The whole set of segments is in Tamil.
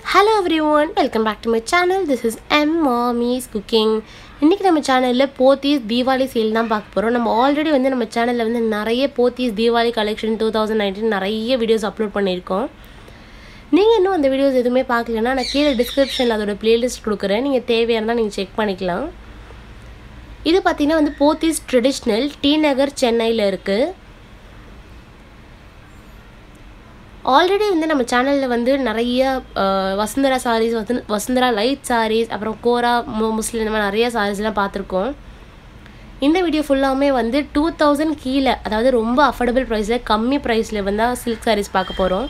hello everyone welcome back to my channel this is M Mami's cooking இன்றைக்கி நம்ம சேனலில் போத்தீஸ் தீபாவளி சேல் தான் பார்க்க போகிறோம் நம்ம ஆல்ரெடி வந்து நம்ம சேனலில் வந்து நிறைய Pothys Deepavali collection two thousand nineteen நிறைய வீடியோஸ் அப்லோட் பண்ணியிருக்கோம் நீங்கள் இன்னும் அந்த வீடியோஸ் எதுவுமே பார்க்கலன்னா நான் கீழே டிஸ்கிரிப்ஷனில் அதோட பிளேலிஸ்ட் கொடுக்குறேன் நீங்கள் தேவையாக இருந்தால் நீங்கள் செக் பண்ணிக்கலாம் இது பார்த்தீங்கன்னா வந்து போத்தீஸ் ட்ரெடிஷ்னல் டி நகர் சென்னையில் இருக்குது ஆல்ரெடி வந்து நம்ம சேனலில் வந்து நிறைய அஹ், வசுந்தரா சாரீஸ் வசந் வசுந்தரா லைட் சாரீஸ் அப்புறம் கோரா மு முஸ்லீம் இந்த மாதிரி நிறைய சாரீஸ்லாம் பார்த்துருக்கோம் இந்த வீடியோ ஃபுல்லாமே வந்து டூ தௌசண்ட் கீழே அதாவது ரொம்ப அஃபோர்டபுள் ப்ரைஸில் கம்மி ப்ரைஸில் வந்து சில்க் சாரீஸ் பார்க்க போகிறோம்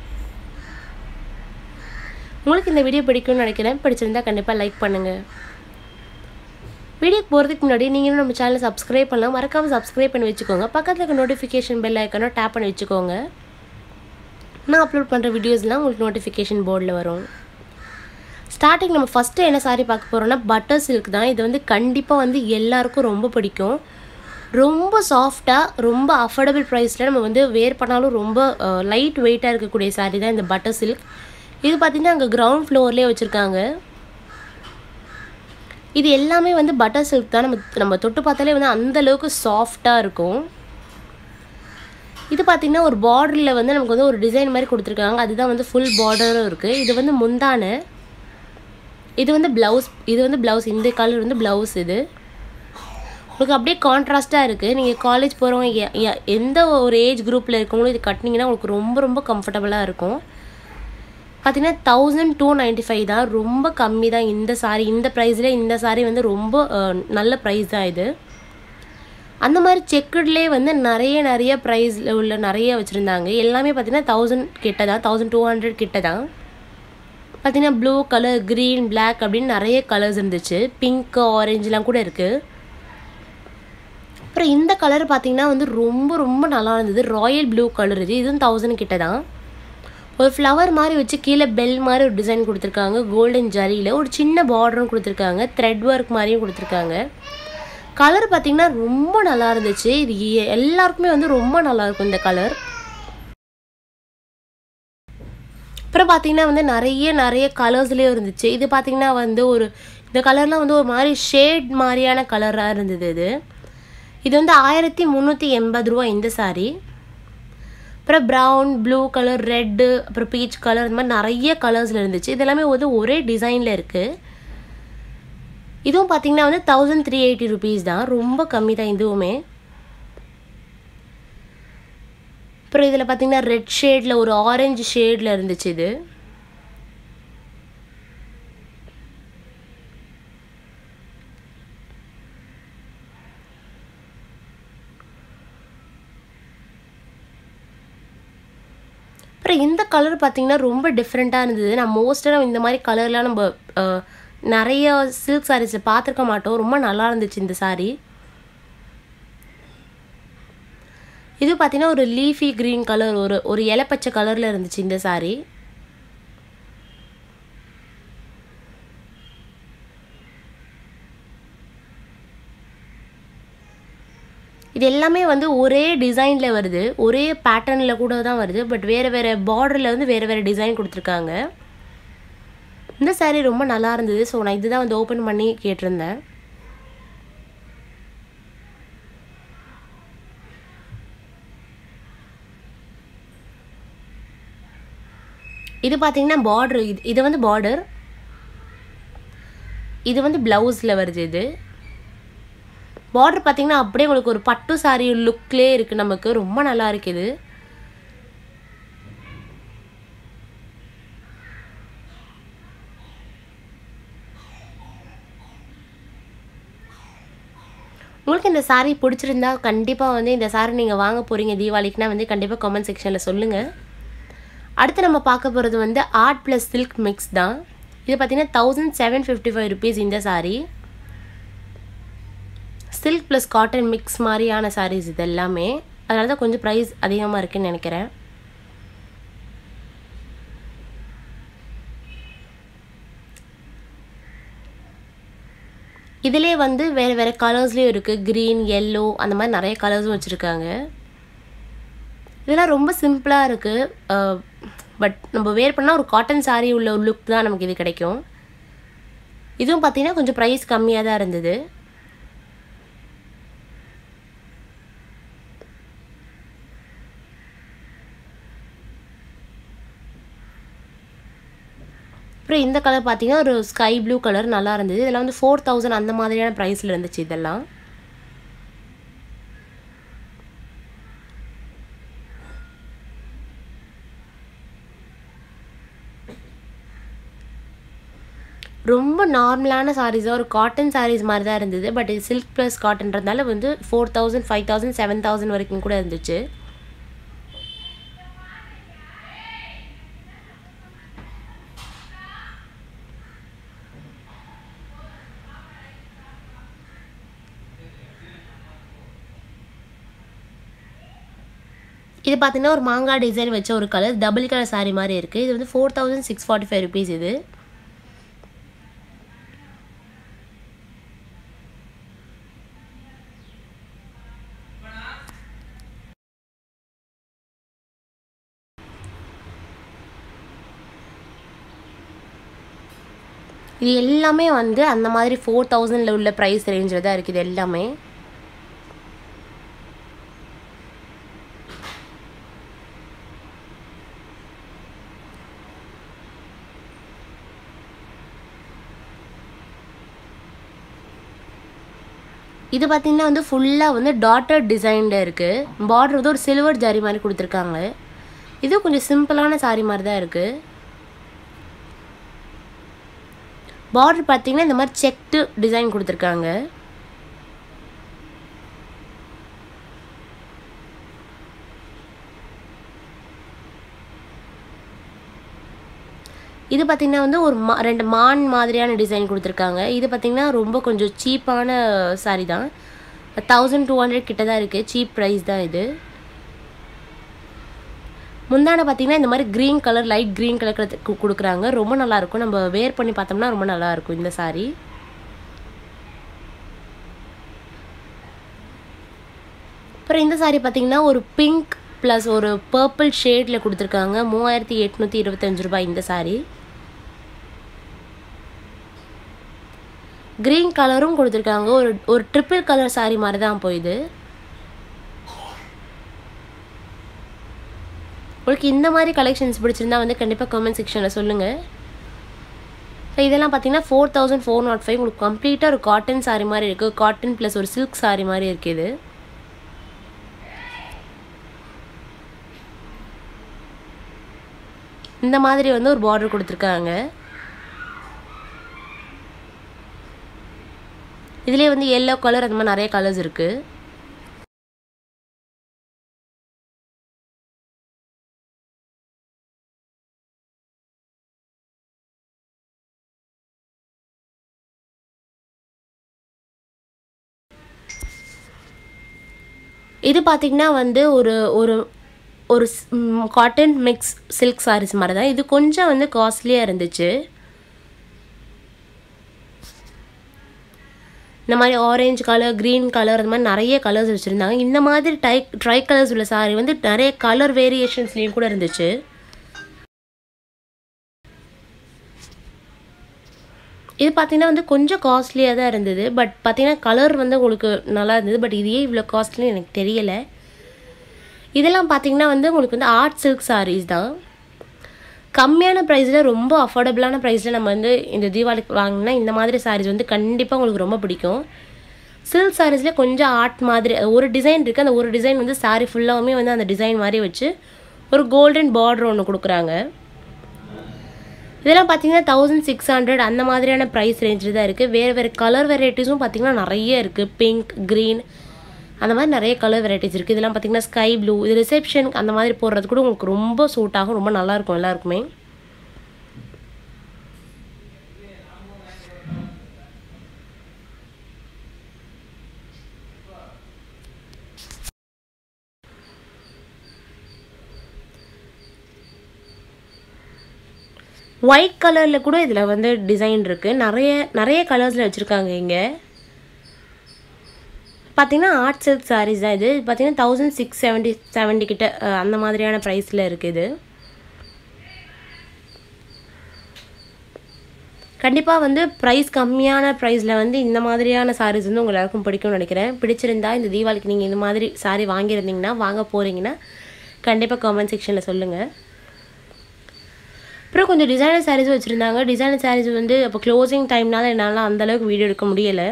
உங்களுக்கு இந்த வீடியோ பிடிக்கும்னு நினைக்கிறேன் பிடிச்சிருந்தா கண்டிப்பாக லைக் பண்ணுங்கள் வீடியோக்கு போகிறதுக்கு முன்னாடி நீங்களும் நம்ம சேனலை சப்ஸ்கிரைப் பண்ணலாம் மறக்காமல் சப்ஸ்கிரைப் பண்ணி வச்சுக்கோங்க பக்கத்தில் இருக்க நோட்டிஃபிகேஷன் பெல் ஐக்கனோ டேப் பண்ணி வச்சுக்கோங்க நான் அப்லோட் பண்ணுற வீடியோஸ்லாம் உங்களுக்கு நோட்டிஃபிகேஷன் போர்டில் வரும் ஸ்டார்டிங் நம்ம ஃபஸ்ட்டு என்ன சாரி பார்க்க போகிறோம்னா பட்டர் சில்க் தான் இது வந்து கண்டிப்பாக வந்து எல்லாருக்கும் ரொம்ப பிடிக்கும் ரொம்ப சாஃப்டாக ரொம்ப அஃபோர்டபுள் ப்ரைஸில் நம்ம வந்து வேர் பண்ணாலும் ரொம்ப லைட் வெயிட்டாக இருக்கக்கூடிய சாரி தான் இந்த பட்டர் சில்க் இது பார்த்திங்கன்னா அங்கே கிரவுண்ட் ஃப்ளோர்லேயே வச்சுருக்காங்க இது எல்லாமே வந்து பட்டர் சில்க் தான் நம்ம நம்ம தொட்டு பார்த்தாலே வந்து அந்த அளவுக்கு சாஃப்டாக இருக்கும் இது பார்த்திங்கன்னா ஒரு பார்டரில் வந்து நமக்கு வந்து ஒரு டிசைன் மாதிரி கொடுத்துருக்காங்க அதுதான் வந்து ஃபுல் பார்டரும் இருக்குது இது வந்து முந்தான இது வந்து ப்ளவுஸ் இது வந்து ப்ளவுஸ் இந்த கலர் வந்து ப்ளவுஸ் இது உங்களுக்கு அப்படியே கான்ட்ராஸ்ட்டாக இருக்குது நீங்கள் காலேஜ் போகிறவங்க எ- எ- எந்த ஒரு ஏஜ் குரூப்பில் இருக்கவங்களும் இது கட்டினீங்கன்னா உங்களுக்கு ரொம்ப ரொம்ப கம்ஃபர்டபுளாக இருக்கும் பார்த்தீங்கன்னா தௌசண்ட் டூ நைன்ட்டி ஃபைவ் தான் ரொம்ப கம்மி தான் இந்த சாரி இந்த ப்ரைஸில் இந்த சாரி வந்து ரொம்ப அஹ், நல்ல ப்ரைஸ் தான் இது அந்த மாதிரி செக்குட்லேயே வந்து நிறைய நிறைய ப்ரைஸில் உள்ள நிறைய வச்சுருந்தாங்க எல்லாமே பார்த்தீங்கன்னா தௌசண்ட் கிட்ட தான் தௌசண்ட் டூ ஹண்ட்ரட் கிட்ட தான் பார்த்தீங்கன்னா ப்ளூ கலர் க்ரீன் Black அப்படின்னு நிறைய கலர்ஸ் இருந்துச்சு பிங்க் ஆரஞ்சுலாம் கூட இருக்குது அப்புறம் இந்த கலர் பார்த்தீங்கன்னா வந்து ரொம்ப ரொம்ப நல்லா இருந்தது ராயல் ப்ளூ கலர் இது இதுவும் தௌசண்ட் கிட்ட தான் ஒரு ஃப்ளவர் மாதிரி வச்சு கீழே பெல் மாதிரி ஒரு டிசைன் கொடுத்துருக்காங்க கோல்டன் ஜரியில் ஒரு சின்ன பார்டரும் கொடுத்துருக்காங்க த்ரெட் ஒர்க் மாதிரியும் கொடுத்துருக்காங்க கலர் பார்த்தீங்கன்னா ரொம்ப நல்லா இருந்துச்சு இது எ- எல்லாருக்குமே வந்து ரொம்ப நல்லா இருக்கும் இந்த கலர் அப்புறம் பார்த்தீங்கன்னா வந்து நிறைய நிறைய கலர்ஸ்லேயும் இருந்துச்சு இது பார்த்தீங்கன்னா வந்து ஒரு இந்த கலர்லாம் வந்து ஒரு மாதிரி ஷேட் மாதிரியான கலராக இருந்தது இது இது வந்து ஆயிரத்தி முந்நூற்றி எண்பது ரூபா இந்த சாரீ அப்புறம் ப்ரௌன் ப்ளூ கலர் ரெட்டு அப்புறம் பீச் கலர் இந்த மாதிரி நிறைய கலர்ஸில் இருந்துச்சு இது எல்லாமே வந்து ஒரே டிசைனில் இருக்குது இதுவும் பார்த்தீங்கன்னா வந்து தௌசண்ட் த்ரீ எயிட்டி ருபீஸ் தான் ரொம்ப கம்மி தான் இதுவுமே அப்புறம் இதில் பார்த்தீங்கன்னா ரெட் ஷேடில் ஒரு ஆரஞ்சு ஷேடில் இருந்துச்சு இது அப்புறம் இந்த கலர் பார்த்தீங்கன்னா ரொம்ப டிஃப்ரெண்ட்டாக இருந்தது நான் மோஸ்ட்டாக இந்த மாதிரி கலர்லாம் நம்ம அஹ், நிறைய சில்க் சாரீஸில் பார்த்துருக்க மாட்டோம் ரொம்ப நல்லா இருந்துச்சு இந்த saree இது பார்த்தீங்கன்னா ஒரு லீஃபி க்ரீன் கலர் ஒரு ஒரு இலைப்பச்சை கலரில் இருந்துச்சு இந்த saree இது எல்லாமே வந்து ஒரே டிசைனில் வருது ஒரே பேட்டர்னில் கூட தான் வருது பட் வேறு வேறு பார்டரில் வந்து வேறு வேறு டிசைன் கொடுத்துருக்காங்க இந்த saree ரொம்ப நல்லா இருந்தது ஸோ நான் இதுதான் வந்து ஓப்பன் பண்ணி கேட்டிருந்தேன் இது பார்த்தீங்கன்னா பார்டர் இது இது வந்து பார்டர் இது வந்து ப்ளவுஸில் வருது இது பார்டர் பார்த்தீங்கன்னா அப்படியே உங்களுக்கு ஒரு பட்டு சாரி லுக்லேயே இருக்குது நமக்கு ரொம்ப நல்லா இருக்குது உங்களுக்கு இந்த saree பிடிச்சிருந்தா கண்டிப்பாக வந்து இந்த saree நீங்கள் வாங்க போகிறீங்க தீபாவளிக்குனா வந்து கண்டிப்பாக கமெண்ட் செக்ஷனில் சொல்லுங்கள் அடுத்து நம்ம பார்க்க போகிறது வந்து ஆர்ட் ப்ளஸ் சில்க் மிக்ஸ் தான் இது பார்த்தீங்கன்னா thousand seven fifty five rupees இந்த saree silk plus cotton mix மாதிரியான sarees இது எல்லாமே அதனால தான் கொஞ்சம் ப்ரைஸ் அதிகமாக இருக்குன்னு நினைக்கிறேன் இதிலே வந்து வேறு வேறு கலர்ஸ்லேயும் இருக்குது க்ரீன் yellow அந்த மாதிரி நிறைய கலர்ஸும் வச்சுருக்காங்க இதெல்லாம் ரொம்ப சிம்பிளாக இருக்குது பட் நம்ம வேர் பண்ணால் ஒரு காட்டன் saree உள்ள ஒரு லுக் தான் நமக்கு இது கிடைக்கும் இதுவும் பார்த்தீங்கன்னா கொஞ்சம் ப்ரைஸ் கம்மியாக தான் இருந்தது அப்புறம் இந்த கலர் பார்த்தீங்கன்னா ஒரு ஸ்கை ப்ளூ கலர் நல்லா இருந்தது இதெல்லாம் வந்து ஃபோர் தௌசண்ட் அந்த மாதிரியான ப்ரைஸில் இருந்துச்சு இதெல்லாம் ரொம்ப நார்மலான சாரீஸாக ஒரு காட்டன் சாரீஸ் மாதிரி தான் இருந்தது பட் இது சில்க் ப்ளஸ் காட்டன்றதுனால வந்து four thousand five thousand seven thousand வரைக்கும் கூட இருந்துச்சு இது பார்த்தீங்கன்னா ஒரு மாங்காய் டிசைன் வச்ச ஒரு கலர் டபுள் கலர் saree மாதிரி இருக்குது இது வந்து four thousand six forty five rupees இது இது எல்லாமே வந்து அந்த மாதிரி ஃபோர் தௌசண்டில் உள்ள ப்ரைஸ் ரேஞ்சில் தான் இருக்குது எல்லாமே இது பார்த்தீங்கன்னா வந்து ஃபுல்லாக வந்து டாட்டர் டிசைன்ல இருக்குது பார்டர் வந்து ஒரு சில்வர் ஜரி மாதிரி கொடுத்துருக்காங்க இது கொஞ்சம் சிம்பிளான saree மாதிரி தான் இருக்குது பார்டர் பார்த்தீங்கன்னா இந்த மாதிரி செக்டு டிசைன் கொடுத்துருக்காங்க இது பார்த்திங்கன்னா வந்து ஒரு மா ரெண்டு மான் மாதிரியான டிசைன் கொடுத்துருக்காங்க இது பார்த்திங்கன்னா ரொம்ப கொஞ்சம் சீப்பான saree தான் தௌசண்ட் டூ ஹண்ட்ரட் கிட்ட தான் இருக்குது சீப் ப்ரைஸ் தான் இது முந்தான பார்த்தீங்கன்னா இந்த மாதிரி green colour light green colour கொடுக்குறாங்க ரொம்ப நல்லாயிருக்கும் நம்ம வேர் பண்ணி பார்த்தோம்னா ரொம்ப நல்லாயிருக்கும் இந்த saree அப்புறம் இந்த saree பார்த்தீங்கன்னா ஒரு பிங்க் ப்ளஸ் ஒரு பர்பிள் ஷேடில் கொடுத்துருக்காங்க மூவாயிரத்தி எட்நூற்றி இருபத்தஞ்சு ரூபாய் இந்த saree க்ரீன் கலரும் கொடுத்துருக்காங்க ஒரு ஒரு ட்ரிப்பிள் கலர் saree மாதிரி தான் போயிது உங்களுக்கு இந்த மாதிரி கலெக்ஷன்ஸ் பிடிச்சிருந்தா வந்து கண்டிப்பாக கமெண்ட் செக்ஷனில் சொல்லுங்கள் ஸோ இதெல்லாம் பார்த்தீங்கன்னா four thousand four nought five உங்களுக்கு கம்ப்ளீட்டாக ஒரு காட்டன் saree மாதிரி இருக்குது காட்டன் ப்ளஸ் ஒரு சில்க் saree மாதிரி இருக்குது இந்த மாதிரி வந்து ஒரு பார்டர் கொடுத்துருக்காங்க இதுலேயே வந்து எல்லோ கலர் அந்த மாதிரி நிறைய கலர்ஸ் இருக்குது இது பார்த்திங்கன்னா வந்து ஒரு ஒரு ஒரு காட்டன் மிக்ஸ் சில்க் சாரீஸ் மாதிரி தான் இது கொஞ்சம் வந்து காஸ்ட்லியாக இருந்துச்சு இந்த மாதிரி ஆரஞ்சு கலர் க்ரீன் கலர் அந்த மாதிரி நிறைய கலர்ஸ் வச்சுருந்தாங்க இந்த மாதிரி டை ட்ரை கலர்ஸ் உள்ள சாரீ வந்து நிறைய கலர் வேரியேஷன்ஸ்லேயும் கூட இருந்துச்சு இது பார்த்தீங்கன்னா வந்து கொஞ்சம் காஸ்ட்லியாக தான் இருந்தது பட் பார்த்தீங்கன்னா கலர் வந்து உங்களுக்கு நல்லா இருந்தது பட் இது ஏன் இவ்வளோ காஸ்ட்லின்னு எனக்கு தெரியலை இதெல்லாம் பார்த்தீங்கன்னா வந்து உங்களுக்கு வந்து ஆர்ட் சில்க் சாரீஸ் தான் கம்மியான ப்ரைஸில் ரொம்ப அஃபோர்டபுளான ப்ரைஸில் நம்ம வந்து இந்த தீபாவளிக்கு வாங்கினா இந்த மாதிரி சாரீஸ் வந்து கண்டிப்பாக உங்களுக்கு ரொம்ப பிடிக்கும் சில்க் சாரீஸில் கொஞ்சம் ஆர்ட் மாதிரி ஒரு டிசைன் இருக்குது அந்த ஒரு டிசைன் வந்து சாரீ ஃபுல்லாகவுமே வந்து அந்த டிசைன் மாதிரி வச்சு ஒரு கோல்டன் பார்டர் ஒன்று கொடுக்குறாங்க இதெல்லாம் பார்த்தீங்கன்னா தௌசண்ட் சிக்ஸ் ஹண்ட்ரட் அந்த மாதிரியான ப்ரைஸ் ரேஞ்சில் தான் இருக்குது வேறு வேறு கலர் வெரைட்டிஸும் பார்த்தீங்கன்னா நிறைய இருக்குது பிங்க் க்ரீன் அந்த மாதிரி நிறைய கலர் வெரைட்டிஸ் இருக்குது இதெல்லாம் பார்த்தீங்கன்னா ஸ்கை ப்ளூ இது ரிசப்ஷனுக்கு அந்த மாதிரி போடுறது கூட உங்களுக்கு ரொம்ப சூட் ஆகும் ரொம்ப நல்லாயிருக்கும் எல்லாருக்குமே ஒயிட் கலரில் கூட இதில் வந்து டிசைன் இருக்குது நிறைய நிறைய கலர்ஸில் வச்சுருக்காங்க இங்கே பார்த்தீங்கன்னா ஆர்ட் சில்க் சாரீஸ் தான் இது பார்த்தீங்கன்னா தௌசண்ட் சிக்ஸ் செவன்ட்டி செவன்ட்டி கிட்ட அஹ், அந்த மாதிரியான ப்ரைஸில் இருக்குது இது கண்டிப்பாக வந்து ப்ரைஸ் கம்மியான ப்ரைஸில் வந்து இந்த மாதிரியான சாரீஸ் வந்து உங்க எல்லாருக்கும் பிடிக்கும்னு நினைக்கிறேன் பிடிச்சிருந்தா இந்த தீபாவளிக்கு நீங்கள் இந்த மாதிரி சாரீ வாங்கியிருந்தீங்கன்னா வாங்க போகிறீங்கன்னா கண்டிப்பாக கமெண்ட் செக்ஷனில் சொல்லுங்கள் அப்புறம் கொஞ்சம் டிசைனர் சாரீஸும் வச்சுருந்தாங்க டிசைனர் சாரீஸ் வந்து அப்போ க்ளோசிங் டைம்னால என்னால் அந்தளவுக்கு வீடியோ எடுக்க முடியலை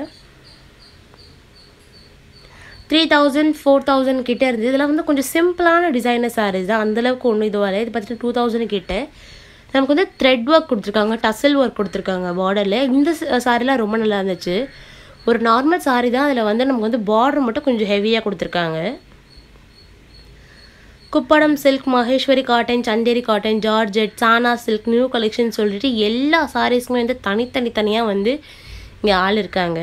த்ரீ தௌசண்ட் ஃபோர் தௌசண்ட் கிட்டே இருந்தது இதெல்லாம் வந்து கொஞ்சம் சிம்பிளான டிசைனர் சாரீஸ் தான் அந்தளவுக்கு ஒன்றும் இதுவாக இல்லை இது பார்த்துட்டு டூ தௌசண்ட் கிட்ட நமக்கு வந்து த்ரெட் ஒர்க் கொடுத்துருக்காங்க டசல் ஒர்க் கொடுத்துருக்காங்க பார்டரில் இந்த சாரீலாம் ரொம்ப நல்லா இருந்துச்சு ஒரு நார்மல் சாரீ தான் அதில் வந்து நமக்கு வந்து பார்டர் மட்டும் கொஞ்சம் ஹெவியாக கொடுத்துருக்காங்க Kuppadam silk Maheshwari cotton Chanderi cotton georgette சானா சில்க் நியூ கலெக்ஷன் சொல்லிட்டு எல்லா சாரீஸ்க்குமே வந்து தனித்தனி தனியாக வந்து இங்கே ஆள் இருக்காங்க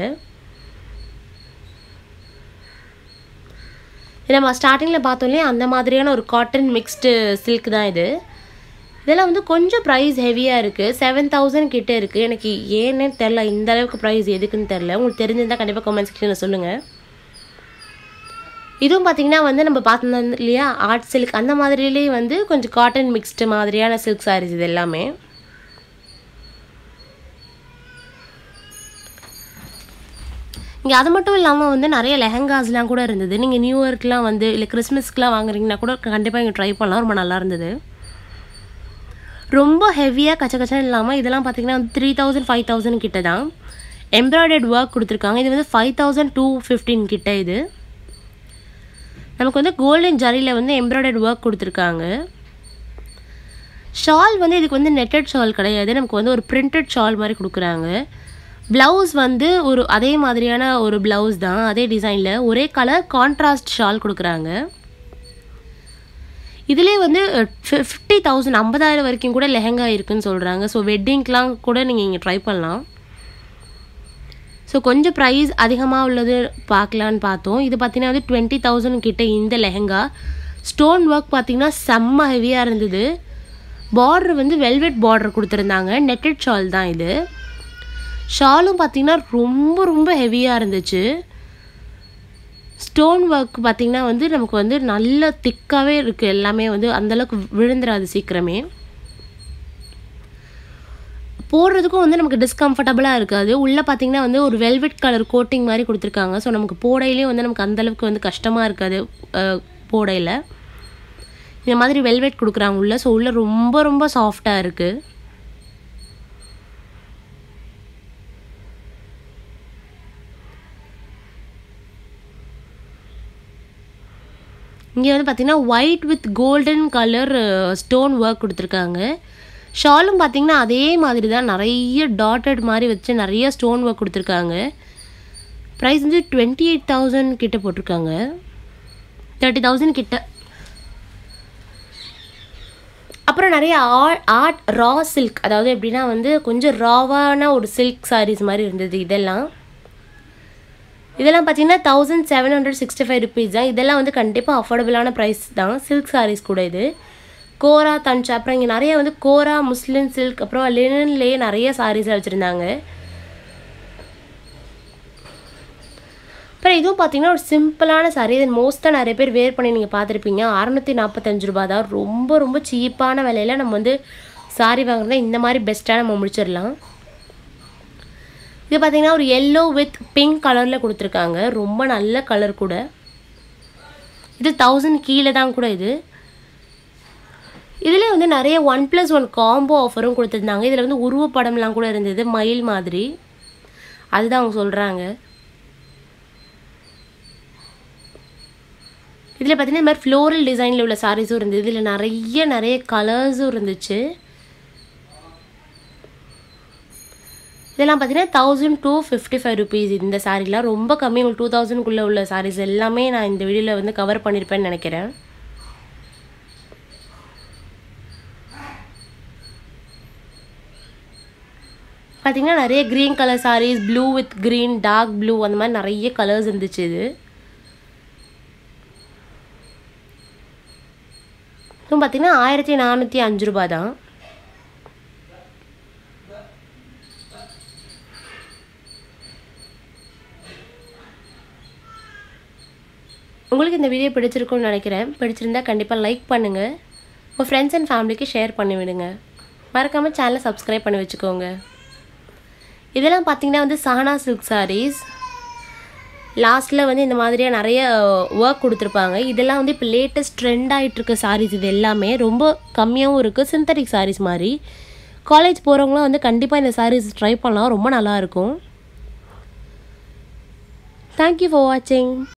இது நம்ம ஸ்டார்டிங்கில் பார்த்தோம்லே அந்த மாதிரியான ஒரு காட்டன் மிக்ஸ்டு சில்க் தான் இது இதெல்லாம் வந்து கொஞ்சம் ப்ரைஸ் ஹெவியாக இருக்குது செவன் தௌசண்ட் கிட்டே இருக்குது எனக்கு ஏன்னே தெரில இந்த அளவுக்கு ப்ரைஸ் எதுக்குன்னு தெரில உங்களுக்கு தெரிஞ்சிருந்தால் கண்டிப்பாக கமெண்ட் செக்ஷனில் சொல்லுங்கள் இதுவும் பார்த்தீங்கன்னா வந்து நம்ம பார்த்தோம் இல்லையா ஆர்ட் சில்க் அந்த மாதிரிலேயே வந்து கொஞ்சம் காட்டன் மிக்ஸ்டு மாதிரியான சில்க் சாரீஸ் இது எல்லாமே இங்கே அது மட்டும் இல்லாமல் வந்து நிறைய லெஹங்காஸ்லாம் கூட இருந்தது நீங்கள் நியூ இயர்க்குலாம் வந்து இல்லை கிறிஸ்மஸ்க்குலாம் வாங்குறீங்கன்னா கூட கண்டிப்பாக இங்கே ட்ரை பண்ணலாம் ரொம்ப நல்லா இருந்தது ரொம்ப ஹெவியாக கச்ச கச்சன்னு இல்லாமல் இதெல்லாம் பார்த்தீங்கன்னா வந்து த்ரீ தௌசண்ட் ஃபைவ் தௌசண்ட் கிட்ட தான் எம்ப்ராய்டர்ட் ஒர்க் கொடுத்துருக்காங்க இது வந்து ஃபைவ் தௌசண்ட் டூ ஃபிஃப்டீன் கிட்ட இது நமக்கு வந்து கோல்டன் ஜரியில் வந்து எம்ப்ராய்டர்ட் ஒர்க் கொடுத்துருக்காங்க ஷால் வந்து இதுக்கு வந்து நெட்டட் ஷால் கிடையாது நமக்கு வந்து ஒரு பிரிண்டட் ஷால் மாதிரி கொடுக்குறாங்க ப்ளவுஸ் வந்து ஒரு அதே மாதிரியான ஒரு ப்ளவுஸ் தான் அதே டிசைனில் ஒரே கலர் கான்ட்ராஸ்ட் ஷால் கொடுக்குறாங்க இதிலே வந்து ஃபிஃப்டி தௌசண்ட் ஐம்பதாயிரம் வரைக்கும் கூட லெஹங்கா இருக்குன்னு சொல்கிறாங்க ஸோ வெட்டிங்க்கெலாம் கூட நீங்கள் இங்கே ட்ரை பண்ணலாம் ஸோ கொஞ்சம் ப்ரைஸ் அதிகமாக உள்ளது பார்க்கலான்னு பார்த்தோம் இது பார்த்தீங்கன்னா வந்து டுவெண்ட்டி தௌசண்ட் கிட்ட இந்த லெஹங்கா ஸ்டோன் ஒர்க் பார்த்தீங்கன்னா செம்ம ஹெவியாக இருந்தது பார்டர் வந்து வெல்வெட் பார்டர் கொடுத்துருந்தாங்க நெட்டட் ஷால் தான் இது ஷாலும் பார்த்தீங்கன்னா ரொம்ப ரொம்ப ஹெவியாக இருந்துச்சு ஸ்டோன் ஒர்க் பார்த்திங்கன்னா வந்து நமக்கு வந்து நல்ல திக்காகவே இருக்குது எல்லாமே வந்து அந்தளவுக்கு விழுந்துடாது சீக்கிரமே போடுறதுக்கும் வந்து நமக்கு டிஸ்கம்ஃபர்டபுளாக இருக்காது உள்ளே பார்த்தீங்கன்னா வந்து ஒரு வெல்வெட் கலர் கோட்டிங் மாதிரி கொடுத்துருக்காங்க ஸோ நமக்கு போடையிலே வந்து நமக்கு அந்தளவுக்கு வந்து கஷ்டமாக இருக்காது போடையில் இந்த மாதிரி வெல்வெட் கொடுக்குறாங்க உள்ளே ஸோ உள்ளே ரொம்ப ரொம்ப சாஃப்டாக இருக்குது இங்கே வந்து பார்த்திங்கன்னா white with golden colour stone work கொடுத்துருக்காங்க ஷாலும் பார்த்திங்கன்னா அதே மாதிரி தான் நிறைய டாட்டட் மாதிரி வச்சு நிறைய ஸ்டோன் ஒர்க் கொடுத்துருக்காங்க ப்ரைஸ் வந்து டுவெண்ட்டி எயிட் தௌசண்ட் கிட்ட போட்டிருக்காங்க தேர்ட்டி தௌசண்ட் கிட்ட அப்புறம் நிறைய ஆர்ட் ஆர்ட் ரா சில்க் அதாவது எப்படின்னா வந்து கொஞ்சம் ராவான ஒரு சில்க் சாரீஸ் மாதிரி இருந்தது இதெல்லாம் இதெல்லாம் பார்த்தீங்கன்னா thousand seven hundred sixty five rupees தான் இதெல்லாம் வந்து கண்டிப்பாக அஃபோர்டபுளான ப்ரைஸ் தான் சில்க் சாரீஸ் கூட இது கோரா தஞ்சா அப்புறம் இங்கே நிறைய வந்து கோரா முஸ்லிம் சில்க் அப்புறம் லினன்லேயே நிறைய சாரீஸ்லாம் வச்சுருந்தாங்க அப்புறம் இதுவும் பார்த்தீங்கன்னா ஒரு சிம்பிளான சாரீ இது மோஸ்ட்டாக நிறைய பேர் வேர் பண்ணி நீங்கள் பார்த்துருப்பீங்க அறநூற்றி நாற்பத்தஞ்சு ரூபா தான் ரொம்ப ரொம்ப சீப்பான விலையில் நம்ம வந்து சாரீ வாங்குறதா இந்த மாதிரி பெஸ்ட்டாக நம்ம முடிச்சிடலாம் இது பார்த்தீங்கன்னா ஒரு எல்லோ வித் பிங்க் கலரில் கொடுத்துருக்காங்க ரொம்ப நல்ல கலர் கூட இது தௌசண்ட் கீழே தான் கூட இது இதில் வந்து நிறைய ஒன் ப்ளஸ் ஒன் காம்போ ஆஃபரும் கொடுத்துருந்தாங்க இதில் வந்து உருவப்படம்லாம் கூட இருந்தது மயில் மாதிரி அதுதான் அவங்க சொல்கிறாங்க இதில் பார்த்தீங்கன்னா இந்த மாதிரி ஃப்ளோரல் டிசைனில் உள்ள சாரீஸும் இருந்தது இதில் நிறைய நிறைய கலர்ஸும் இருந்துச்சு இதெல்லாம் பார்த்தீங்கன்னா thousand two fifty five rupees இந்த சாரீலாம் ரொம்ப கம்மி உங்களுக்கு டூ தௌசண்ட்குள்ளே உள்ள சாரீஸ் எல்லாமே நான் இந்த வீடியோவில் வந்து கவர் பண்ணியிருப்பேன்னு நினைக்கிறேன் பார்த்தீங்கன்னா நிறைய green colour sarees blue with green dark blue அந்த மாதிரி நிறைய கலர்ஸ் இருந்துச்சு இது இதுவும் பார்த்தீங்கன்னா ஆயிரத்தி நானூற்றி அஞ்சு ரூபா தான் உங்களுக்கு இந்த வீடியோ பிடிச்சிருக்கும்னு நினைக்கிறேன் பிடிச்சிருந்தா கண்டிப்பாக லைக் பண்ணுங்கள் உங்கள் ஃப்ரெண்ட்ஸ் அண்ட் ஃபேமிலிக்கு ஷேர் பண்ணி விடுங்க மறக்காமல் சேனலை சப்ஸ்கிரைப் பண்ணி வச்சுக்கோங்க இதெல்லாம் பார்த்தீங்கன்னா வந்து சஹனா சில்க் sarees லாஸ்ட்டில் வந்து இந்த மாதிரியாக நிறைய ஒர்க் கொடுத்துருப்பாங்க இதெல்லாம் வந்து இப்போ லேட்டஸ்ட் ட்ரெண்ட் ஆகிட்டு இருக்க sarees இது எல்லாமே ரொம்ப கம்மியாகவும் இருக்குது சிந்தட்டிக் sarees மாதிரி காலேஜ் போகிறவங்களாம் வந்து கண்டிப்பாக இந்த sarees ட்ரை பண்ணலாம் ரொம்ப நல்லாயிருக்கும் தேங்க்யூ ஃபார் வாட்சிங்